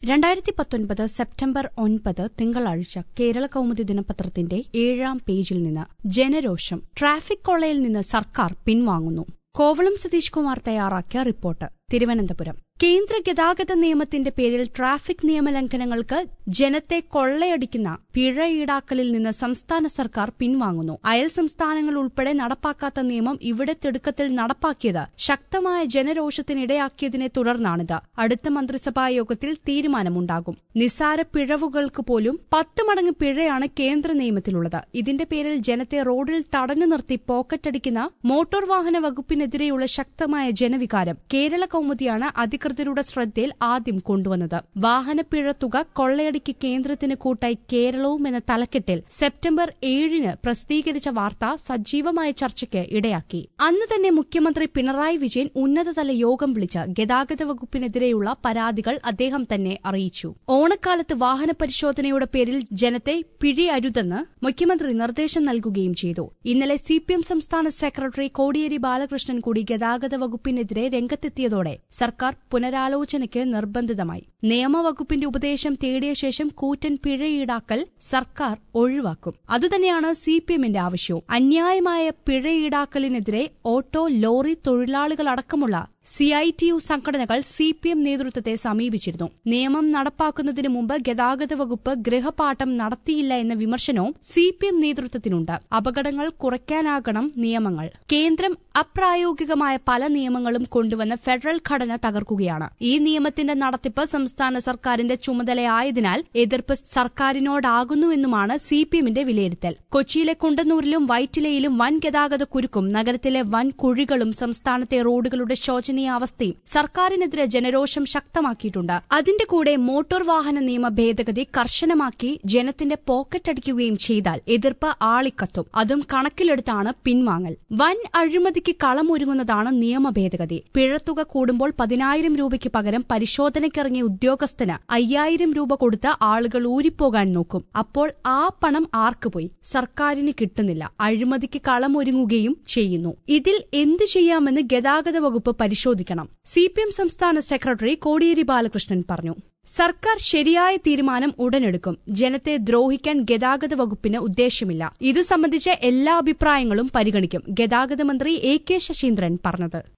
രണ്ടായിരത്തി പത്തൊൻപത് സെപ്റ്റംബർ ഒൻപത് തിങ്കളാഴ്ച കേരള കൗമുദി ദിനപത്രത്തിന്റെ ഏഴാം പേജിൽ നിന്ന് ജനരോഷം ട്രാഫിക് കൊള്ളയിൽ നിന്ന് സർക്കാർ പിൻവാങ്ങുന്നു കോവളം സതീഷ് കുമാർ തയ്യാറാക്കിയ റിപ്പോർട്ട് തിരുവനന്തപുരം കേന്ദ്ര ഗതാഗത നിയമത്തിന്റെ പേരിൽ ട്രാഫിക് നിയമലംഘനങ്ങൾക്ക് ജനത്തെ കൊള്ളയടിക്കുന്ന പിഴ ഈടാക്കലിൽ നിന്ന് സംസ്ഥാന സർക്കാർ പിൻവാങ്ങുന്നു അയൽ സംസ്ഥാനങ്ങൾ ഉൾപ്പെടെ നടപ്പാക്കാത്ത നിയമം ഇവിടെ തിടുക്കത്തിൽ നടപ്പാക്കിയത് ശക്തമായ ജനരോഷത്തിനിടയാക്കിയതിനെ തുടർന്നാണിത് അടുത്ത മന്ത്രിസഭാ യോഗത്തിൽ തീരുമാനമുണ്ടാകും നിസ്സാര പിഴവുകൾക്ക് പോലും പത്ത് മടങ്ങ് പിഴയാണ് കേന്ദ്ര നിയമത്തിലുള്ളത് ഇതിന്റെ പേരിൽ ജനത്തെ റോഡിൽ തടഞ്ഞു നിർത്തി പോക്കറ്റടിക്കുന്ന മോട്ടോർ വാഹന വകുപ്പിനെതിരെയുള്ള ശക്തമായ ജനവികാരം കേരള കൌമുദിയാണ് അധികൃതരുടെ ശ്രദ്ധയിൽ ആദ്യം കൊണ്ടുവന്നത് വാഹനപ്പിഴ തുക കൊള്ളയടിക്ക് കേന്ദ്രത്തിന് കൂട്ടായി കേരളവും എന്ന തലക്കെട്ടിൽ സെപ്റ്റംബർ ഏഴിന് പ്രസിദ്ധീകരിച്ച വാർത്ത സജീവമായ ചർച്ചയ്ക്ക് ഇടയാക്കി അന്ന് തന്നെ മുഖ്യമന്ത്രി പിണറായി വിജയൻ ഉന്നതതല യോഗം വിളിച്ച് ഗതാഗത വകുപ്പിനെതിരെയുള്ള പരാതികൾ അദ്ദേഹം തന്നെ അറിയിച്ചു ഓണക്കാലത്ത് വാഹന പരിശോധനയുടെ പേരിൽ ജനത്തെ പിഴയരുതെന്ന് മുഖ്യമന്ത്രി നിർദ്ദേശം നൽകുകയും ചെയ്തു ഇന്നലെ സിപിഎം സംസ്ഥാന സെക്രട്ടറി കോടിയേരി ബാലകൃഷ്ണൻ കൂടി ഗതാഗത വകുപ്പിനെതിരെ രംഗത്തെത്തിയതോടെ സർക്കാർ പുനരാലോചനയ്ക്ക് നിർബന്ധിതമായി നിയമവകുപ്പിന്റെ ഉപദേശം തേടിയ ശേഷം കൂറ്റൻ പിഴ ഈടാക്കൽ സർക്കാർ ഒഴിവാക്കും അതുതന്നെയാണ് സിപിഎമ്മിന്റെ ആവശ്യവും അന്യായമായ പിഴ ഈടാക്കലിനെതിരെ ഓട്ടോ ലോറി തൊഴിലാളികളടക്കമുള്ള സിഐടിയു സംഘടനകൾ സിപിഎം നേതൃത്വത്തെ സമീപിച്ചിരുന്നു നിയമം നടപ്പാക്കുന്നതിന് മുമ്പ് ഗതാഗത വകുപ്പ് ഗൃഹപാഠം നടത്തിയില്ല എന്ന വിമർശനവും സിപിഎം നേതൃത്വത്തിനുണ്ട് അപകടങ്ങൾ കുറയ്ക്കാനാകണം നിയമങ്ങൾ കേന്ദ്രം അപ്രായോഗികമായ പല നിയമങ്ങളും കൊണ്ടുവന്ന ഫെഡറൽ ഘടന തകർക്കുകയാണ് ഈ നിയമത്തിന്റെ നടത്തിപ്പ് സംസ്ഥാന സർക്കാരിന്റെ ചുമതലയായതിനാൽ എതിർപ്പ് സർക്കാരിനോടാകുന്നുവെന്നുമാണ് സിപിഎമ്മിന്റെ വിലയിരുത്തൽ കൊച്ചിയിലെ കുണ്ടന്നൂരിലും വൈറ്റിലയിലും വൻ ഗതാഗത കുരുക്കും നഗരത്തിലെ വൻ കുഴികളും സംസ്ഥാനത്തെ റോഡുകളുടെ ശോചനീയാവസ്ഥയും സർക്കാരിനെതിരെ ജനരോഷം ശക്തമാക്കിയിട്ടുണ്ട് അതിന്റെ കൂടെ മോട്ടോർ വാഹന നിയമ ഭേദഗതി കർശനമാക്കി ജനത്തിന്റെ പോക്കറ്റടിക്കുകയും ചെയ്താൽ എതിർപ്പ് ആളിക്കത്തും അതും കണക്കിലെടുത്താണ് പിൻവാങ്ങൽ വൻ അഴിമതിക്ക് കളമൊരുങ്ങുന്നതാണ് നിയമ ഭേദഗതി പിഴത്തുക കൂടുമ്പോൾ പതിനായിരം രൂപയ്ക്ക് പകരം പരിശോധനയ്ക്കിറങ്ങിയ ഉദ്യോഗസ്ഥന് അയ്യായിരം രൂപ കൊടുത്ത് ആളുകൾ ഊരിപ്പോകാൻ നോക്കും അപ്പോൾ ആ പണം ആർക്ക് പോയി സർക്കാരിന് കിട്ടുന്നില്ല അഴിമതിക്ക് കളമൊരുങ്ങുകയും ചെയ്യുന്നു ഇതിൽ എന്തു ചെയ്യാമെന്ന് ഗതാഗത വകുപ്പ് പരിശോധിക്കണം സിപിഎം സംസ്ഥാന സെക്രട്ടറി കോടിയേരി ബാലകൃഷ്ണൻ പറഞ്ഞു സർക്കാർ ശരിയായ തീരുമാനം ഉടനെടുക്കും ജനത്തെ ദ്രോഹിക്കാൻ ഗതാഗത വകുപ്പിന് ഉദ്ദേശമില്ല ഇതു സംബന്ധിച്ച എല്ലാ അഭിപ്രായങ്ങളും പരിഗണിക്കും ഗതാഗത മന്ത്രി എ കെ ശശീന്ദ്രൻ പറഞ്ഞത്